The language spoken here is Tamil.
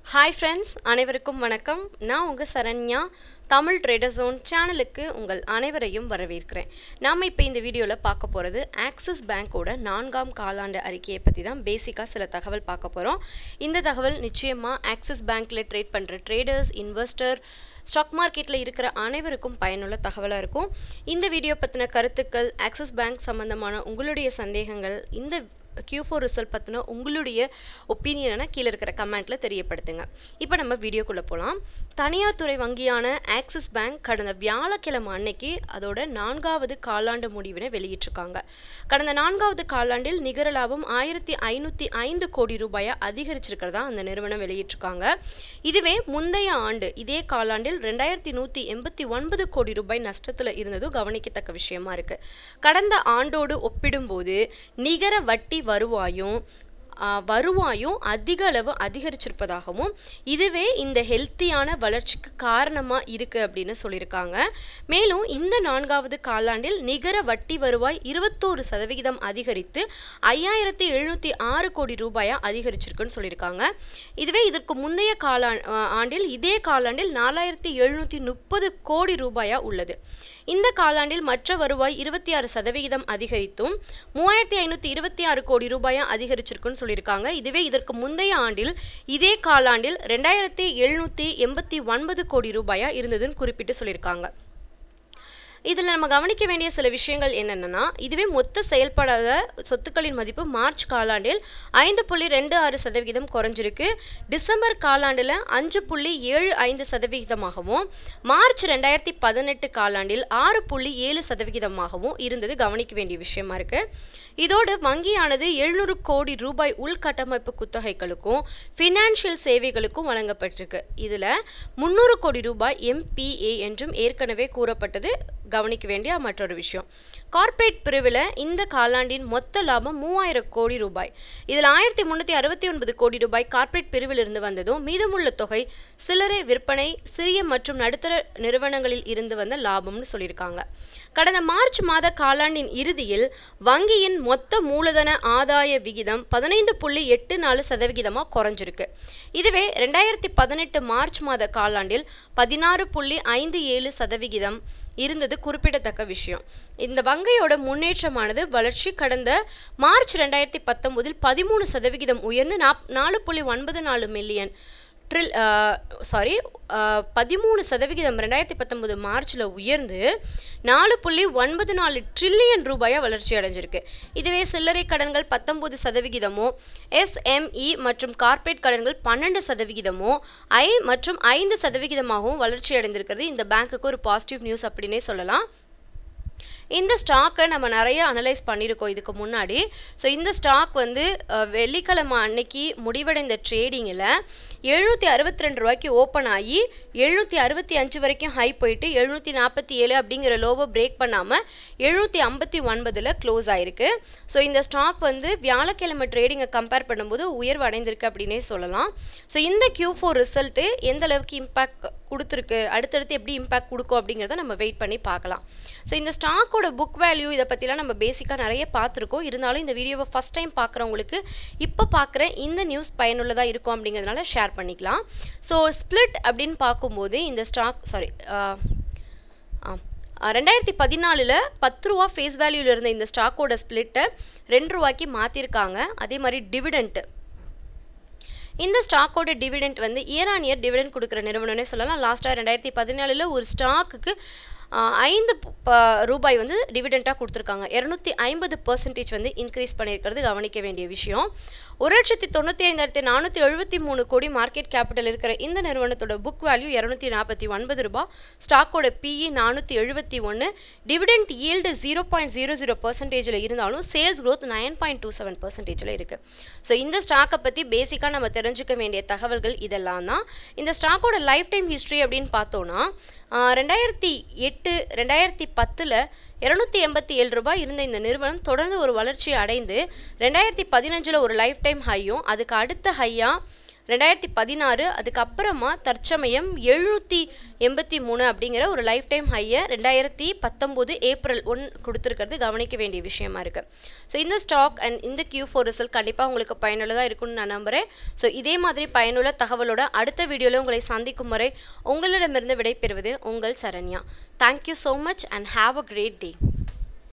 ஹாய் ஃப்ரெண்ட்ஸ் அனைவருக்கும் வணக்கம் நான் உங்கள் சரண்யா தமிழ் ட்ரேடர் ஜோன் சேனலுக்கு உங்கள் அனைவரையும் வரவேற்கிறேன் நாம் இப்போ இந்த வீடியோவில் பார்க்க போகிறது ஆக்சிஸ் பேங்க்கோட நான்காம் காலாண்டு அறிக்கையை பற்றி தான் பேசிக்காக சில தகவல் பார்க்க போகிறோம் இந்த தகவல் நிச்சயமாக ஆக்சிஸ் பேங்க்கில் ட்ரேட் பண்ணுற ட்ரேடர்ஸ் இன்வெஸ்டர் ஸ்டாக் மார்க்கெட்டில் இருக்கிற அனைவருக்கும் பயனுள்ள தகவலாக இருக்கும் இந்த வீடியோ பற்றின கருத்துக்கள் ஆக்சிஸ் பேங்க் சம்மந்தமான உங்களுடைய சந்தேகங்கள் இந்த கியூ ஃபோர் ரிசல்ட் பற்றின உங்களுடைய ஒப்பீனியனை கீழே இருக்கிற கமெண்ட்டில் தெரியப்படுத்துங்க இப்போ நம்ம வீடியோக்குள்ளே போகலாம் தனியார் துறை வங்கியான ஆக்சிஸ் பேங்க் கடந்த வியாழக்கிழமை அன்னைக்கு அதோட நான்காவது காலாண்டு முடிவினை வெளியிட்டிருக்காங்க கடந்த நான்காவது காலாண்டில் நிகர லாபம் ஆயிரத்தி ஐநூற்றி ஐந்து கோடி ரூபாயை அதிகரிச்சிருக்கிறதா அந்த நிறுவனம் வெளியிட்டிருக்காங்க இதுவே முந்தைய ஆண்டு இதே காலாண்டில் ரெண்டாயிரத்தி நூற்றி எண்பத்தி ஒன்பது கோடி ரூபாய் நஷ்டத்தில் இருந்ததும் கவனிக்கத்தக்க விஷயமா இருக்கு கடந்த ஆண்டோடு ஒப்பிடும்போது நிகர வட்டி வருவாயும் வருவாயும் அதிக அளவு அதிகரிச்சிருப்பதாகவும் இதுவே இந்த ஹெல்த்தியான வளர்ச்சிக்கு காரணமாக இருக்குது அப்படின்னு சொல்லியிருக்காங்க மேலும் இந்த நான்காவது காலாண்டில் நிகர வட்டி வருவாய் இருபத்தோரு சதவிகிதம் அதிகரித்து ஐயாயிரத்தி எழுநூற்றி ஆறு கோடி ரூபாயாக அதிகரிச்சிருக்குன்னு சொல்லியிருக்காங்க இதுவே இதற்கு முந்தைய காலா ஆண்டில் இதே காலாண்டில் நாலாயிரத்தி எழுநூற்றி முப்பது கோடி ரூபாயாக உள்ளது இந்த காலாண்டில் மற்ற வருவாய் இருபத்தி ஆறு சதவிகிதம் அதிகரித்தும் மூவாயிரத்தி ஐநூற்றி இருபத்தி ஆறு கோடி ரூபாயா அதிகரிச்சிருக்குன்னு சொல்லியிருக்காங்க இதுவே இதற்கு முந்தைய ஆண்டில் இதே காலாண்டில் ரெண்டாயிரத்தி எழுநூற்றி எண்பத்தி ஒன்பது கோடி ரூபாயா இருந்ததுன்னு குறிப்பிட்டு சொல்லியிருக்காங்க இதில் நம்ம கவனிக்க வேண்டிய சில விஷயங்கள் என்னென்னா இதுவே மொத்த செயல்படாத சொத்துக்களின் மதிப்பு மார்ச் காலாண்டில் ஐந்து புள்ளி ரெண்டு ஆறு சதவிகிதம் குறைஞ்சிருக்கு டிசம்பர் காலாண்டில் அஞ்சு புள்ளி ஏழு ஐந்து சதவிகிதமாகவும் மார்ச் ரெண்டாயிரத்தி பதினெட்டு காலாண்டில் ஆறு புள்ளி ஏழு சதவிகிதமாகவும் இருந்தது கவனிக்க வேண்டிய விஷயமா இருக்கு இதோடு வங்கியானது எழுநூறு கோடி ரூபாய் உள்கட்டமைப்பு குத்தகைகளுக்கும் ஃபினான்ஷியல் சேவைகளுக்கும் வழங்கப்பட்டிருக்கு இதில் முந்நூறு கோடி ரூபாய் எம்பிஏ என்றும் ஏற்கனவே கூறப்பட்டது கவனிக்க வேண்டிய மற்றொரு விஷயம் கார்ப்பரேட் பிரிவில் இந்த காலாண்டின் மொத்த லாபம் மூவாயிரம் கோடி ரூபாய் இதில் ஆயிரத்தி முந்நூற்றி அறுபத்தி ஒன்பது கோடி ரூபாய் கார்ப்பரேட் பிரிவில் இருந்து வந்ததும் மீதமுள்ள தொகை சில்லறை விற்பனை சிறிய மற்றும் நடுத்தர நிறுவனங்களில் இருந்து வந்த லாபம்னு சொல்லியிருக்காங்க கடந்த மார்ச் மாத காலாண்டின் இறுதியில் வங்கியின் மொத்த மூலதன ஆதாய விகிதம் பதினைந்து புள்ளி எட்டு நாலு சதவிகிதமாக குறைஞ்சிருக்கு இதுவே ரெண்டாயிரத்தி பதினெட்டு மார்ச் மாத காலாண்டில் பதினாறு புள்ளி ஐந்து ஏழு சதவிகிதம் இருந்தது குறிப்பிடத்தக்க விஷயம் இந்த வங்கியோட முன்னேற்றமானது வளர்ச்சி கடந்த மார்ச் ரெண்டாயிரத்தி பத்தொன்பதில் பதிமூணு சதவிகிதம் உயர்ந்து நாப் நாலு புள்ளி ஒன்பது நாலு மில்லியன் ட்ரில் சாரி பதிமூணு சதவிகிதம் ரெண்டாயிரத்தி பத்தொன்பது மார்ச்சில் உயர்ந்து நாலு புள்ளி ஒன்பது நாலு ட்ரில்லியன் ரூபாயாக வளர்ச்சி அடைஞ்சிருக்கு இதுவே சில்லறை கடன்கள் பத்தொன்பது சதவிகிதமோ எஸ்எம்இ மற்றும் கார்ப்பரேட் கடன்கள் பன்னெண்டு சதவிகிதமோ ஐ மற்றும் ஐந்து சதவிகிதமாகவும் வளர்ச்சி அடைந்திருக்கிறது இந்த பேங்க்குக்கு ஒரு பாசிட்டிவ் நியூஸ் அப்படின்னே சொல்லலாம் இந்த ஸ்டாக்கை நம்ம நிறைய அனலைஸ் பண்ணியிருக்கோம் இதுக்கு முன்னாடி ஸோ இந்த ஸ்டாக் வந்து வெள்ளிக்கிழமை அன்னைக்கு முடிவடைந்த ட்ரேடிங்கில் எழுநூற்றி அறுபத்தி ரெண்டு ரூபாய்க்கு ஓப்பன் ஆகி எழுநூற்றி அறுபத்தி அஞ்சு வரைக்கும் ஹை போயிட்டு எழுநூற்றி நாற்பத்தி ஏழு அப்படிங்கிற லோவை பிரேக் பண்ணாமல் எழுநூற்றி ஐம்பத்தி ஒன்பதில் க்ளோஸ் ஆயிருக்கு ஸோ இந்த ஸ்டாக் வந்து வியாழக்கிழமை ட்ரேடிங்கை கம்பேர் பண்ணும்போது உயர்வு அடைந்திருக்கு அப்படின்னே சொல்லலாம் ஸோ இந்த கியூ ஃபோர் ரிசல்ட்டு எந்த அளவுக்கு இம்பேக்ட் கொடுத்துருக்கு அடுத்தடுத்து எப்படி இம்பேக்ட் கொடுக்கும் அப்படிங்கிறத நம்ம வெயிட் பண்ணி பார்க்கலாம் ஸோ இந்த ஸ்டாக்கோட புக் வேல்யூ இதை பற்றிலாம் நம்ம பேசிக்காக நிறைய பார்த்துருக்கோம் இருந்தாலும் இந்த வீடியோவை ஃபஸ்ட் டைம் பார்க்குறவங்களுக்கு இப்போ பார்க்குற இந்த நியூஸ் பயனுள்ளதாக இருக்கும் அப்படிங்கிறதுனால ஷேர் பண்ணிக்கலாம் ஸோ ஸ்பிளிட் அப்படின்னு பார்க்கும்போது இந்த ஸ்டாக் சாரி ரெண்டாயிரத்தி பதினாலில் பத்து ரூபா ஃபேஸ் வேல்யூவில் இருந்த இந்த ஸ்டாக்கோட ஸ்பிளிட்டை ரெண்டு ரூபாய்க்கு மாற்றிருக்காங்க அதே மாதிரி டிவிடெண்ட்டு இந்த ஸ்டாக்கோட டிவிடெண்ட் வந்து இயர் ஆன் இயர் டிவிடெண்ட் கொடுக்குற நிறுவனம்னே சொல்லலாம் லாஸ்ட்டாக ரெண்டாயிரத்தி பதினாலில் ஒரு ஸ்டாக்குக்கு ஐந்து ரூபாய் வந்து டிவிடெண்ட்டாக கொடுத்துருக்காங்க இரநூத்தி ஐம்பது பர்சன்டேஜ் வந்து இன்க்ரீஸ் பண்ணியிருக்கிறது கவனிக்க வேண்டிய விஷயம் ஒரு லட்சத்தி தொண்ணூற்றி ஐந்தாயிரத்தி நானூற்றி எழுபத்தி மூணு கோடி மார்க்கெட் கேபிட்டல் இருக்கிற இந்த நிறுவனத்தோட புக் வேல்யூ இரநூத்தி நாற்பத்தி ஒன்பது ரூபாய் ஸ்டாக்கோட பிஇ நானூற்றி எழுபத்தி ஒன்று dividend yield zero point zero zero பர்சன்டேஜில் இருந்தாலும் sales growth nine point two seven பர்சன்டேஜில் இருக்குது ஸோ இந்த ஸ்டாக்கை பற்றி பேசிக்காக நம்ம தெரிஞ்சுக்க வேண்டிய தகவல்கள் இதெல்லாம் தான் இந்த ஸ்டாக்கோட லைஃப் டைம் ஹிஸ்ட்ரி அப்படின்னு பார்த்தோன்னா ரெண்டாயிரத்தி எட்டு ரெண்டாயிரத்தி பத்தில் இரநூத்தி எண்பத்தி ஏழு ரூபாய் இருந்த இந்த நிறுவனம் தொடர்ந்து ஒரு வளர்ச்சி அடைந்து ரெண்டாயிரத்தி பதினஞ்சில் ஒரு லைஃப் டைம் ஹையும் அதுக்கு அடுத்த ஹையாக ரெண்டாயிரத்தி பதினாறு அதுக்கப்புறமா தற்சமயம் எழுநூற்றி எண்பத்தி மூணு அப்படிங்கிற ஒரு லைஃப் டைம் ஹையை ரெண்டாயிரத்தி பத்தொம்போது ஏப்ரல் ஒன் கொடுத்துருக்கிறது கவனிக்க வேண்டிய விஷயமா இருக்குது ஸோ இந்த ஸ்டாக் அண்ட் இந்த கியூ ஃபோர் ரிசல்ட் கண்டிப்பாக உங்களுக்கு பயனுள்ளதாக இருக்கும்னு நான் நம்புகிறேன் ஸோ இதே மாதிரி பயனுள்ள தகவலோட அடுத்த வீடியோவில் உங்களை சந்திக்கும் வரை உங்களிடமிருந்து விடைபெறுவது உங்கள் Saranya thank you so much and have a great day